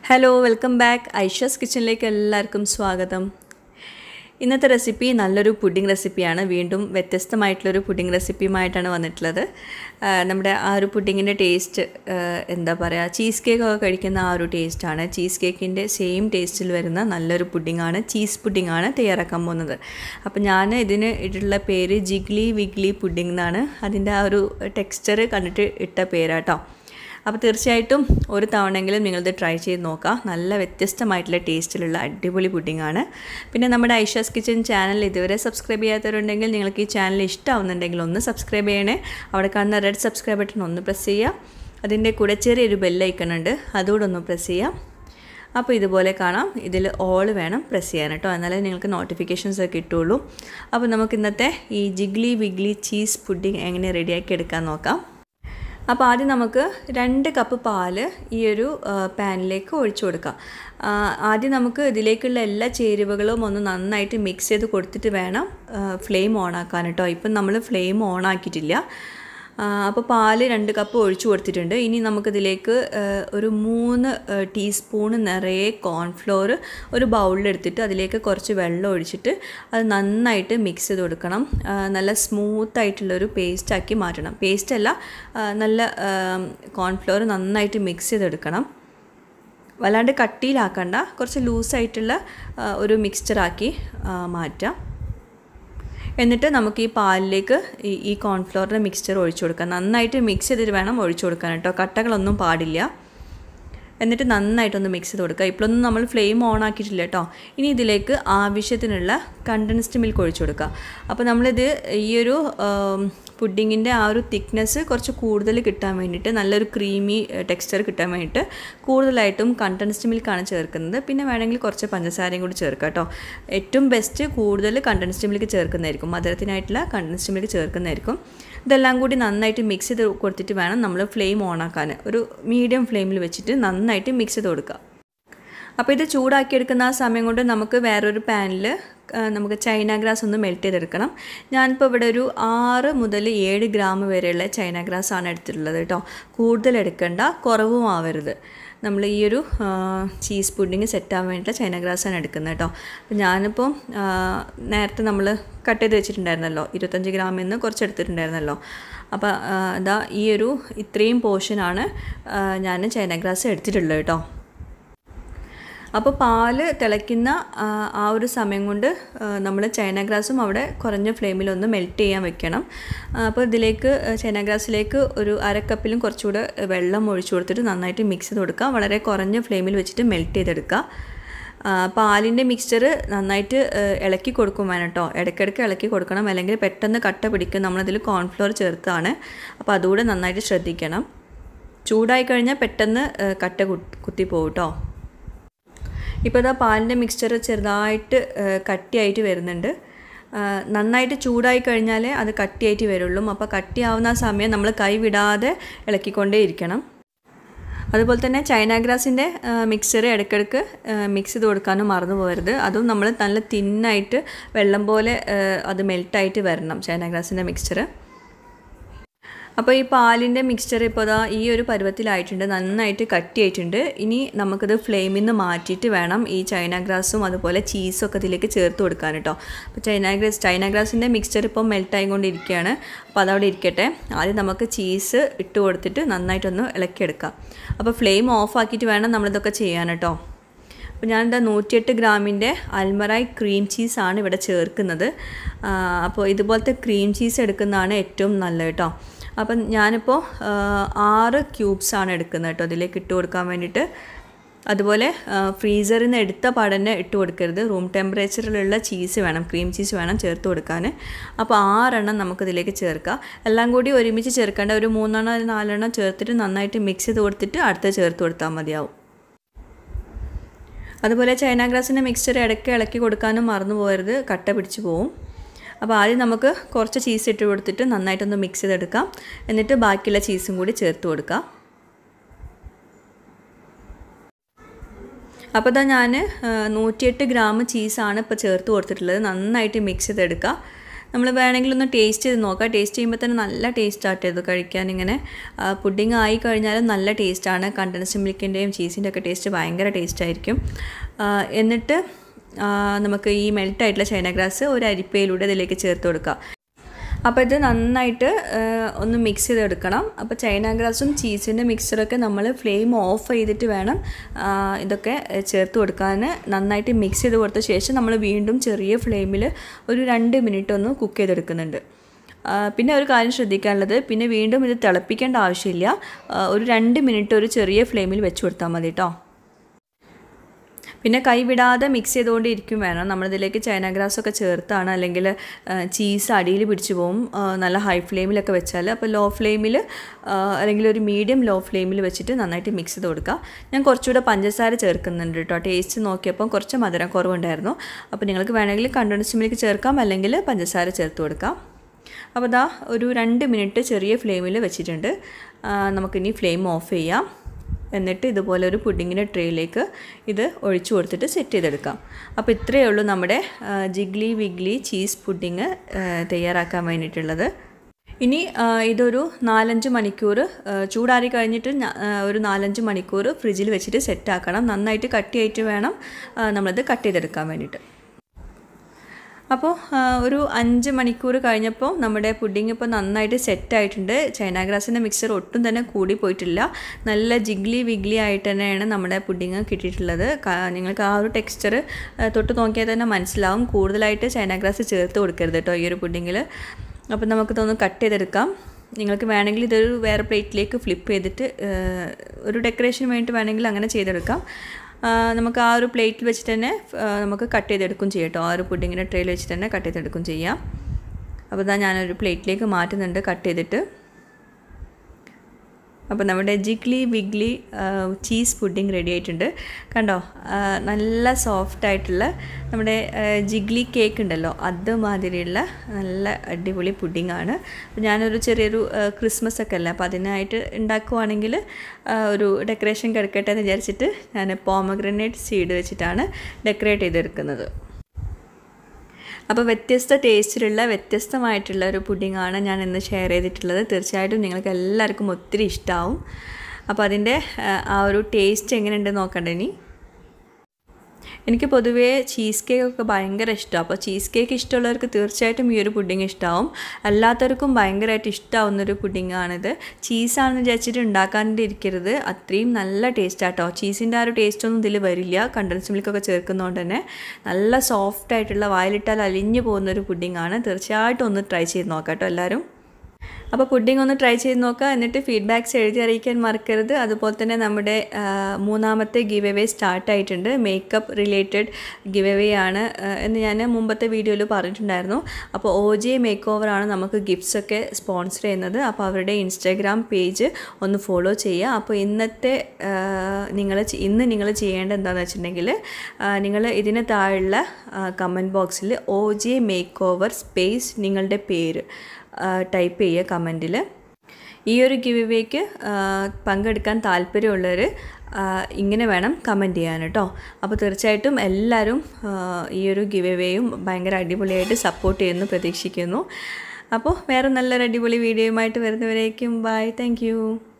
hello welcome back Aisha's കിച്ചണിലേക്ക് എല്ലാവർക്കും സ്വാഗതം ഇന്നത്തെ റെസിപ്പി നല്ലൊരു പുഡിംഗ് റെസിപ്പിയാണ് വീണ്ടും വ്യത്യസ്തമായിട്ടുള്ളൊരു പുഡിംഗ് റെസിപ്പിയുമായിട്ടാണ് വന്നിട്ടുള്ളത് ആ, നമ്മുടെ ആ ഒരു പുഡിങ്ങിൻ്റെ ടേസ്റ്റ് എന്താ പറയുക ചീസ് കേക്കൊക്കെ കഴിക്കുന്ന ആ ഒരു ടേസ്റ്റാണ് ചീസ് കേക്കിൻ്റെ സെയിം ടേസ്റ്റിൽ വരുന്ന നല്ലൊരു പുഡിങ്ങാണ് ചീസ് പുഡിങ്ങാണ് തയ്യാറാക്കാൻ പോകുന്നത് അപ്പോൾ ഞാൻ ഇതിന് ഇട്ടിട്ടുള്ള പേര് ജിഗ്ലി വിഗ്ലി പുഡിംഗ് എന്നാണ് അതിൻ്റെ ആ ഒരു ടെക്സ്ചർ കണ്ടിട്ട് ഇട്ട പേരാട്ടോ അപ്പോൾ തീർച്ചയായിട്ടും ഒരു തവണയെങ്കിലും നിങ്ങളിത് ട്രൈ ചെയ്ത് നോക്കാം നല്ല വ്യത്യസ്തമായിട്ടുള്ള ടേസ്റ്റിലുള്ള അടിപൊളി പുഡിങ്ങാണ് പിന്നെ നമ്മുടെ ഐഷാസ് കിച്ചൻ ചാനൽ ഇതുവരെ സബ്സ്ക്രൈബ് ചെയ്യാത്തവരുണ്ടെങ്കിൽ നിങ്ങൾക്ക് ഈ ചാനൽ ഇഷ്ടമാവുന്നുണ്ടെങ്കിൽ ഒന്ന് സബ്സ്ക്രൈബ് ചെയ്യണേ അവിടെ കാണുന്ന റെഡ് സബ്സ്ക്രൈബ് ബട്ടൺ ഒന്ന് പ്രസ് ചെയ്യുക അതിൻ്റെ കൂടെ ചെറിയൊരു ബെല്ലൈക്കൺ ഉണ്ട് അതുകൂടെ ഒന്ന് പ്രസ് ചെയ്യാം അപ്പോൾ ഇതുപോലെ കാണാം ഇതിൽ ഓൾ വേണം പ്രസ് ചെയ്യാൻ കേട്ടോ എന്നാലേ നിങ്ങൾക്ക് നോട്ടിഫിക്കേഷൻസ് ഒക്കെ കിട്ടുള്ളൂ അപ്പോൾ നമുക്ക് ഇന്നത്തെ ഈ ജിഗ്ലി വിഗ്ലി ചീസ് പുഡിംഗ് എങ്ങനെ റെഡിയാക്കി എടുക്കാൻ നോക്കാം അപ്പോൾ ആദ്യം നമുക്ക് രണ്ട് കപ്പ് പാല് ഈ ഒരു പാനിലേക്ക് ഒഴിച്ചു കൊടുക്കാം ആ, ആദ്യം നമുക്ക് ഇതിലേക്കുള്ള എല്ലാ ചേരുവകളും ഒന്ന് നന്നായിട്ട് മിക്സ് ചെയ്ത് കൊടുത്തിട്ട് വേണം ഫ്ലെയിം ഓൺ ആക്കാൻ കേട്ടോ ഇപ്പം നമ്മൾ ഫ്ലെയിം ഓൺ ആക്കിയിട്ടില്ല ആ, അപ്പോൾ പാല് രണ്ട് കപ്പ് ഒഴിച്ചു കൊടുത്തിട്ടുണ്ട് ഇനി നമുക്കിതിലേക്ക് ആ, ഒരു മൂന്ന് ആ, ടീസ്പൂണ് നിറയെ കോൺഫ്ലോർ ഒരു ബൗളിലെടുത്തിട്ട് അതിലേക്ക് കുറച്ച് വെള്ളം ഒഴിച്ചിട്ട് അത് നന്നായിട്ട് മിക്സ് ചെയ്ത് കൊടുക്കണം ആ, നല്ല സ്മൂത്തായിട്ടുള്ളൊരു പേസ്റ്റാക്കി മാറ്റണം പേസ്റ്റല്ല ആ, നല്ല കോൺഫ്ലോർ നന്നായിട്ട് മിക്സ് ചെയ്തെടുക്കണം വല്ലാണ്ട് കട്ടിയിലാക്കണ്ട കുറച്ച് ലൂസായിട്ടുള്ള ആ, ഒരു മിക്സ്ചറാക്കി മാറ്റാം എന്നിട്ട് നമുക്ക് ഈ പാലിലേക്ക് ഈ ഈ കോൺഫ്ലോറിൻ്റെ മിക്സ്ചർ ഒഴിച്ചു കൊടുക്കാം നന്നായിട്ട് മിക്സ് ചെയ്തിട്ട് വേണം ഒഴിച്ചു കൊടുക്കാൻ കേട്ടോ കട്ടകളൊന്നും പാടില്ല എന്നിട്ട് നന്നായിട്ടൊന്ന് മിക്സ് ചെയ്ത് കൊടുക്കുക ഇപ്പോഴൊന്നും നമ്മൾ ഫ്ലെയിം ഓൺ ആക്കിയിട്ടില്ല കേട്ടോ ഇനി ഇതിലേക്ക് ആവശ്യത്തിനുള്ള കണ്ടൻസ്ഡ് മിൽക്ക് ഒഴിച്ചു കൊടുക്കുക അപ്പോൾ നമ്മളിത് ഈ ഒരു പുഡിങ്ങിൻ്റെ ആ ഒരു തിക്നെസ് കുറച്ച് കൂടുതൽ കിട്ടാൻ വേണ്ടിയിട്ട് നല്ലൊരു ക്രീമി ടെക്സ്ചർ കിട്ടാൻ വേണ്ടിയിട്ട് കൂടുതലായിട്ടും കണ്ടൻസ്ഡ് മിൽക്കാണ് ചേർക്കുന്നത് പിന്നെ വേണമെങ്കിൽ കുറച്ച് പഞ്ചസാരയും കൂടി ചേർക്കുക കേട്ടോ ഏറ്റവും ബെസ്റ്റ് കൂടുതൽ കണ്ടൻസ്ഡ് മിൽക്ക് ചേർക്കുന്നതായിരിക്കും മധുരത്തിനായിട്ടുള്ള കണ്ടൻസ്ഡ് മിൽക്ക് ചേർക്കുന്നതായിരിക്കും ഇതെല്ലാം കൂടി നന്നായിട്ട് മിക്സ് ചെയ്ത് കൊടുത്തിട്ട് വേണം നമ്മൾ ഫ്ലെയിം ഓൺ ആക്കാൻ ഒരു മീഡിയം ഫ്ലെയിമിൽ വെച്ചിട്ട് നന്നായിട്ട് മിക്സ് ചെയ്ത് കൊടുക്കുക അപ്പോൾ ഇത് ചൂടാക്കിയെടുക്കുന്ന ആ സമയം കൊണ്ട് നമുക്ക് വേറൊരു പാനിൽ നമുക്ക് ചൈന ഗ്രാസ് ഒന്ന് മെൽറ്റ് ചെയ്തെടുക്കണം ഞാനിപ്പോൾ ഇവിടെ ഒരു ആറ് മുതൽ ഏഴ് ഗ്രാം വരെയുള്ള ചൈന ഗ്രാസ് ആണ് എടുത്തിട്ടുള്ളത് കേട്ടോ കൂടുതൽ എടുക്കണ്ട കുറവും ആവരുത് നമ്മൾ ഈ ഒരു ചീസ് പുഡിങ് സെറ്റാകാൻ വേണ്ടിയിട്ട് ചൈന ഗ്രാസാണ് എടുക്കുന്നത് കേട്ടോ അപ്പോൾ ഞാനിപ്പോൾ ആ, നേരത്തെ നമ്മൾ കട്ട് ചെയ്ത് വെച്ചിട്ടുണ്ടായിരുന്നല്ലോ ഇരുപത്തഞ്ച് ഗ്രാമിൽ നിന്ന് കുറച്ച് എടുത്തിട്ടുണ്ടായിരുന്നല്ലോ അപ്പോൾ ആ, ഇതാ ഈ ഒരു ഇത്രയും പോർഷനാണ് ഞാൻ ചൈന ഗ്രാസ് എടുത്തിട്ടുള്ളത് കേട്ടോ അപ്പോൾ പാല് തിളയ്ക്കുന്ന ആ, ആ ഒരു സമയം കൊണ്ട് നമ്മൾ ചൈന ഗ്രാസും അവിടെ കുറഞ്ഞ ഫ്ലെയിമിലൊന്ന് മെൽറ്റ് ചെയ്യാൻ വെക്കണം ആ, അപ്പോൾ ഇതിലേക്ക് ചൈന ഗ്രാസിലേക്ക് ഒരു അരക്കപ്പിലും കുറച്ചുകൂടെ വെള്ളം ഒഴിച്ചു കൊടുത്തിട്ട് നന്നായിട്ട് മിക്സ് ചെയ്ത് കൊടുക്കുക വളരെ കുറഞ്ഞ ഫ്ലെയിമിൽ വെച്ചിട്ട് മെൽറ്റ് ചെയ്തെടുക്കുക ആ, പാലിൻ്റെ മിക്സ്ചർ നന്നായിട്ട് ആ, ഇളക്കി കൊടുക്കും വേണം കേട്ടോ ഇടയ്ക്കിടയ്ക്ക് ഇളക്കി കൊടുക്കണം അല്ലെങ്കിൽ പെട്ടെന്ന് കട്ട പിടിക്കും നമ്മളതിൽ കോൺഫ്ലോർ ചേർത്താണ് അപ്പോൾ അതുകൂടെ നന്നായിട്ട് ശ്രദ്ധിക്കണം ചൂടായി കഴിഞ്ഞാൽ പെട്ടെന്ന് ആ, കട്ട കുത്തി കുത്തി പോകും കേട്ടോ ഇപ്പോൾ ഇതാ പാലിൻ്റെ മിക്സ്ചർ ചെറുതായിട്ട് ആ, കട്ടിയായിട്ട് വരുന്നുണ്ട് ആ, നന്നായിട്ട് ചൂടായി കഴിഞ്ഞാലേ അത് കട്ടിയായിട്ട് വരുള്ളൂ അപ്പോൾ കട്ടിയാവുന്ന ആ സമയം നമ്മൾ കൈ വിടാതെ ഇളക്കിക്കൊണ്ടേ ഇരിക്കണം അതുപോലെ തന്നെ ചൈന ഗ്രാസിൻ്റെ മിക്സർ ഇടയ്ക്കിടയ്ക്ക് മിക്സ് ചെയ്ത് കൊടുക്കാനും മറന്നു പോകരുത് അതും നമ്മൾ നല്ല തിന്നായിട്ട് വെള്ളം പോലെ ആ, അത് മെൽട്ടായിട്ട് വരണം ചൈന ഗ്രാസിൻ്റെ മിക്സ്ചർ അപ്പോൾ ഈ പാലിൻ്റെ മിക്സ്ചർ ഇപ്പോൾ ദാ ഈ ഒരു പരുവത്തിലായിട്ടുണ്ട് നന്നായിട്ട് കട്ടിയായിട്ടുണ്ട് ഇനി നമുക്കിത് ഫ്ലെയിമിൽ നിന്ന് മാറ്റിയിട്ട് വേണം ഈ ചൈന ഗ്രാസും അതുപോലെ ചീസും ഒക്കെ ഇതിലേക്ക് ചേർത്ത് കൊടുക്കാൻ കേട്ടോ അപ്പോൾ ചൈന ഗ്രാസ് ചൈന ഗ്രാസിൻ്റെ മിക്സ്ചർ ഇപ്പോൾ മെൽട്ടായിക്കൊണ്ടിരിക്കുകയാണ് അപ്പോൾ അതവിടെ ഇരിക്കട്ടെ ആദ്യം നമുക്ക് ചീസ് ഇട്ട് കൊടുത്തിട്ട് നന്നായിട്ടൊന്ന് ഇളക്കിയെടുക്കാം അപ്പോൾ ഫ്ലെയിം ഓഫ് ആക്കിയിട്ട് വേണം നമ്മളിതൊക്കെ ചെയ്യാൻ കേട്ടോ അപ്പോൾ ഞാനിതാ നൂറ്റിയെട്ട് ഗ്രാമിൻ്റെ അൽമറായി ക്രീം ചീസാണ് ഇവിടെ ചേർക്കുന്നത് ആ, അപ്പോൾ ഇതുപോലത്തെ ക്രീം ചീസ് എടുക്കുന്നതാണ് ഏറ്റവും നല്ലത് കേട്ടോ അപ്പം ഞാനിപ്പോൾ ആ, ആറ് ക്യൂബ്സാണ് എടുക്കുന്നത് കേട്ടോ അതിലേക്ക് ഇട്ട് കൊടുക്കാൻ വേണ്ടിയിട്ട് അതുപോലെ ഫ്രീസറിൽ നിന്ന് എടുത്ത പാടന്നെ ഇട്ട് കൊടുക്കരുത് റൂം ടെമ്പറേച്ചറിലുള്ള ചീസ് വേണം ക്രീം ചീസ് വേണം ചേർത്ത് കൊടുക്കാൻ അപ്പോൾ ആറെണ്ണം നമുക്കിതിലേക്ക് ചേർക്കാം എല്ലാം കൂടി ഒരുമിച്ച് ചേർക്കേണ്ട ഒരു മൂന്നെണ്ണം നാലെണ്ണം ചേർത്തിട്ട് നന്നായിട്ട് മിക്സ് ചെയ്ത് കൊടുത്തിട്ട് അടുത്ത ചേർത്ത് കൊടുത്താൽ മതിയാവും അതുപോലെ ചൈന ഗ്രാസിൻ്റെ മിക്സ്ചർ ഇടയ്ക്ക് ഇളക്കി കൊടുക്കാനും മറന്നു പോകരുത് കട്ട പിടിച്ച് പോവും അപ്പോൾ ആദ്യം നമുക്ക് കുറച്ച് ചീസ് ഇട്ട് കൊടുത്തിട്ട് നന്നായിട്ടൊന്ന് മിക്സ് ചെയ്തെടുക്കാം എന്നിട്ട് ബാക്കിയുള്ള ചീസും കൂടി ചേർത്ത് കൊടുക്കാം അപ്പോൾ ഇതാ ഞാൻ നൂറ്റിയെട്ട് ഗ്രാം ചീസാണ് ഇപ്പോൾ ചേർത്ത് കൊടുത്തിട്ടുള്ളത് നന്നായിട്ട് മിക്സ് ചെയ്തെടുക്കുക നമ്മൾ വേണമെങ്കിൽ ഒന്ന് ടേസ്റ്റ് ചെയ്ത് നോക്കാം ടേസ്റ്റ് ചെയ്യുമ്പോൾ തന്നെ നല്ല ടേസ്റ്റ് ആട്ടോ ഇത് കഴിക്കാൻ ഇങ്ങനെ പുഡിങ് ആയി കഴിഞ്ഞാലും നല്ല ടേസ്റ്റാണ് കണ്ടൻസ് മിൽക്കിൻ്റെയും ചീസിൻ്റെ ഒക്കെ ടേസ്റ്റ് ഭയങ്കര ടേസ്റ്റ് ആയിരിക്കും ആ, എന്നിട്ട് ആ, നമുക്ക് ഈ മെൽട്ടായിട്ടുള്ള ചൈന ഗ്രാസ് ഒരു അരിപ്പയിലൂടെ ഇതിലേക്ക് ചേർത്ത് കൊടുക്കാം അപ്പോൾ ഇത് നന്നായിട്ട് ആ, ഒന്ന് മിക്സ് ചെയ്തെടുക്കണം അപ്പോൾ ചൈന ഗ്രാസും ചീസിൻ്റെ മിക്സറൊക്കെ നമ്മൾ ഫ്ലെയിം ഓഫ് ചെയ്തിട്ട് വേണം ആ, ഇതൊക്കെ ചേർത്ത് കൊടുക്കാൻ നന്നായിട്ട് മിക്സ് ചെയ്ത് കൊടുത്ത ശേഷം നമ്മൾ വീണ്ടും ചെറിയ ഫ്ലെയിമിൽ ഒരു രണ്ട് മിനിറ്റ് ഒന്ന് കുക്ക് ചെയ്തെടുക്കുന്നുണ്ട് ആ, പിന്നെ ഒരു കാര്യം ശ്രദ്ധിക്കാനുള്ളത് പിന്നെ വീണ്ടും ഇത് തിളപ്പിക്കേണ്ട ആവശ്യമില്ല ആ, ഒരു രണ്ട് മിനിറ്റ് ഒരു ചെറിയ ഫ്ലെയിമിൽ വെച്ച് കൊടുത്താൽ മതി കേട്ടോ പിന്നെ കൈ വിടാതെ മിക്സ് ചെയ്തുകൊണ്ട് ഇരിക്കും വേണം നമ്മളിതിലേക്ക് ചൈന ഗ്രാസ് ഒക്കെ ചേർത്താണ് അല്ലെങ്കിൽ ചീസ് അടിയിൽ പിടിച്ചു പോകും ആ, നല്ല ഹൈ ഫ്ലെയിമിലൊക്കെ വെച്ചാൽ അപ്പോൾ ലോ ഫ്ലെയിമിൽ അല്ലെങ്കിൽ ഒരു മീഡിയം ലോ ഫ്ലെയിമിൽ വെച്ചിട്ട് നന്നായിട്ട് മിക്സ് ചെയ്ത് കൊടുക്കുക ഞാൻ കുറച്ചുകൂടെ പഞ്ചസാര ചേർക്കുന്നുണ്ട് കേട്ടോ ടേസ്റ്റ് നോക്കിയപ്പോൾ കുറച്ച് മധുരം കുറവുണ്ടായിരുന്നു അപ്പോൾ നിങ്ങൾക്ക് വേണമെങ്കിൽ കണ്ടൻസ് മിൽക്ക് ചേർക്കാം അല്ലെങ്കിൽ പഞ്ചസാര ചേർത്ത് കൊടുക്കാം അപ്പോൾ ദാ ഒരു രണ്ട് മിനിറ്റ് ചെറിയ ഫ്ലെയിമിൽ വെച്ചിട്ടുണ്ട് ആ, നമുക്കിനി ഫ്ലെയിം ഓഫ് ചെയ്യാം എന്നിട്ട് ഇതുപോലെ ഒരു പുഡിങ്ങിൻ്റെ ട്രേയിലേക്ക് ഇത് ഒഴിച്ചു കൊടുത്തിട്ട് സെറ്റ് ചെയ്തെടുക്കാം അപ്പോൾ ഇത്രയേ ഉള്ളൂ നമ്മുടെ ആ, ജിഗ്ലി വിഗ്ലി ചീസ് പുഡിങ് ആ, തയ്യാറാക്കാൻ വേണ്ടിയിട്ടുള്ളത് ഇനി ആ, ഇതൊരു നാലഞ്ച് മണിക്കൂർ ആ, ചൂടാറി കഴിഞ്ഞിട്ട് ഞ- ആ, ഒരു നാലഞ്ച് മണിക്കൂർ ഫ്രിഡ്ജിൽ വെച്ചിട്ട് സെറ്റാക്കണം നന്നായിട്ട് കട്ടിയായിട്ട് വേണം ആ, നമ്മളിത് കട്ട് ചെയ്തെടുക്കാൻ വേണ്ടിയിട്ട് അപ്പോൾ ആ, ഒരു അഞ്ച് മണിക്കൂർ കഴിഞ്ഞപ്പോൾ നമ്മുടെ പുഡിംഗ് ഇപ്പോൾ നന്നായിട്ട് സെറ്റായിട്ടുണ്ട് ചൈന ഗ്രാസിൻ്റെ മിക്സർ ഒട്ടും തന്നെ കൂടി പോയിട്ടില്ല നല്ല ജിഗ്ലി വിഗ്ലി ആയിട്ട് തന്നെയാണ് നമ്മുടെ പുഡിംഗ് കിട്ടിയിട്ടുള്ളത് ക- നിങ്ങൾക്ക് ആ ഒരു ടെക്സ്ചർ തൊട്ട് നോക്കിയാൽ തന്നെ മനസ്സിലാവും കൂടുതലായിട്ട് ചൈന ഗ്രാസ് ചേർത്ത് കൊടുക്കരുത് കേട്ടോ ഈ ഒരു പുഡിങ്ങിൽ അപ്പോൾ നമുക്കിതൊന്ന് കട്ട് ചെയ്തെടുക്കാം നിങ്ങൾക്ക് വേണമെങ്കിൽ ഇതൊരു വേറെ പ്ലേറ്റിലേക്ക് ഫ്ലിപ്പ് ചെയ്തിട്ട് ആ, ഒരു ഡെക്കറേഷൻ വേണ്ടിയിട്ട് വേണമെങ്കിൽ അങ്ങനെ ചെയ്തെടുക്കാം ആ, നമുക്ക് ആ ഒരു പ്ലേറ്റിൽ വെച്ചിട്ട് തന്നെ ആ, നമുക്ക് കട്ട് ചെയ്തെടുക്കും ചെയ്യാം കേട്ടോ ആ ഒരു പുഡിങ്ങിൻ്റെ ട്രേയിൽ വെച്ചിട്ട് തന്നെ കട്ട് ചെയ്തെടുക്കും ചെയ്യാം അപ്പോൾ ഇതാ ഞാനൊരു പ്ലേറ്റിലേക്ക് മാറ്റുന്നുണ്ട് കട്ട് ചെയ്തിട്ട് അപ്പോൾ നമ്മുടെ jiggly wiggly cheese pudding ready ആയിട്ടുണ്ട് കണ്ടോ ആ, നല്ല സോഫ്റ്റ് ആയിട്ടുള്ള നമ്മുടെ ആ, ജിഗ്ലി കേക്ക് ഉണ്ടല്ലോ അതുമാതിരിയുള്ള നല്ല അടിപൊളി പുഡിംഗ് ആണ് അപ്പോൾ ഞാനൊരു ചെറിയൊരു ആ, ക്രിസ്മസ് ഒക്കെ അല്ലേ അപ്പോൾ അതിനായിട്ട് ഉണ്ടാക്കുവാണെങ്കിൽ ആ, ഒരു ഡെക്കറേഷൻ കിടക്കട്ടെ എന്ന് വിചാരിച്ചിട്ട് ഞാൻ പോമഗ്രനേറ്റ് സീഡ് വെച്ചിട്ടാണ് ഡെക്കറേറ്റ് ചെയ്തെടുക്കുന്നത് അപ്പോൾ വ്യത്യസ്ത ടേസ്റ്റിലുള്ള വ്യത്യസ്തമായിട്ടുള്ള ഒരു പുഡിങ്ങാണ് ഞാൻ ഇന്ന് ഷെയർ ചെയ്തിട്ടുള്ളത് തീർച്ചയായിട്ടും നിങ്ങൾക്ക് എല്ലാവർക്കും ഒത്തിരി ഇഷ്ടമാവും അപ്പോൾ അതിൻ്റെ ആ, ആ ഒരു ടേസ്റ്റ് എങ്ങനെയുണ്ടെന്ന് നോക്കണ്ട ഇനി എനിക്ക് പൊതുവേ ചീസ് കേക്ക് ഒക്കെ ഭയങ്കര ഇഷ്ടമാണ് അപ്പോൾ ചീസ് കേക്ക് ഇഷ്ടമുള്ളവർക്ക് തീർച്ചയായിട്ടും ഈ ഒരു പുഡിങ് ഇഷ്ടമാവും അല്ലാത്തവർക്കും ഭയങ്കരമായിട്ട് ഇഷ്ടമാവുന്നൊരു പുഡിങ്ങാണിത് ചീസാണെന്ന് വിചാരിച്ചിട്ട് ഉണ്ടാക്കാണ്ടിരിക്കരുത് അത്രയും നല്ല ടേസ്റ്റ് ആട്ടോ ചീസിൻ്റെ ആ ഒരു ടേസ്റ്റൊന്നും ഇതിൽ വരില്ല കണ്ടൻസ് മിൽക്കൊക്കെ ചേർക്കുന്നതുകൊണ്ട് തന്നെ നല്ല സോഫ്റ്റ് ആയിട്ടുള്ള വായിലിട്ടാൽ അലിഞ്ഞു പോകുന്ന ഒരു പുഡിങ്ങാണ് തീർച്ചയായിട്ടും ഒന്ന് ട്രൈ ചെയ്ത് നോക്കാം കേട്ടോ എല്ലാവരും അപ്പോൾ പുഡിംഗ് ഒന്ന് ട്രൈ ചെയ്ത് നോക്കുക എന്നിട്ട് ഫീഡ്ബാക്ക്സ് എഴുതി അറിയിക്കാൻ മറക്കരുത് അതുപോലെ തന്നെ നമ്മുടെ ആ, മൂന്നാമത്തെ ഗിവ് അവേ സ്റ്റാർട്ട് ആയിട്ടുണ്ട് മേക്കപ്പ് റിലേറ്റഡ് ഗിവ് അവേ ആണ് ആ, എന്ന് ഞാൻ മുമ്പത്തെ വീഡിയോയിൽ പറഞ്ഞിട്ടുണ്ടായിരുന്നു അപ്പോൾ ഒ ജെ മേക്ക് ഓവറാണ് നമുക്ക് ഗിഫ്റ്റ്സ് ഒക്കെ സ്പോൺസർ ചെയ്യുന്നത് അപ്പോൾ അവരുടെ ഇൻസ്റ്റാഗ്രാം പേജ് ഒന്ന് ഫോളോ ചെയ്യുക അപ്പോൾ ഇന്നത്തെ നിങ്ങൾ ഇന്ന് നിങ്ങൾ ചെയ്യേണ്ടത് എന്താണെന്ന് വെച്ചിട്ടുണ്ടെങ്കിൽ നിങ്ങൾ ഇതിന് താഴെയുള്ള കമൻറ്റ് ബോക്സിൽ O J make over space നിങ്ങളുടെ പേര് ടൈപ്പ് ചെയ്യുക കമൻറ്റിൽ ഈ ഒരു ഗിവിവേക്ക് പങ്കെടുക്കാൻ താല്പര്യമുള്ളവർ ഇങ്ങനെ വേണം കമൻറ്റ് ചെയ്യാൻ കേട്ടോ അപ്പോൾ തീർച്ചയായിട്ടും എല്ലാവരും ആ, ഈ ഒരു ഗിവിവേയും ഭയങ്കര അടിപൊളിയായിട്ട് സപ്പോർട്ട് ചെയ്യുന്നു പ്രതീക്ഷിക്കുന്നു അപ്പോൾ വേറെ നല്ലൊരു അടിപൊളി വീഡിയോയുമായിട്ട് വരുന്നവരേക്കും ബൈ താങ്ക്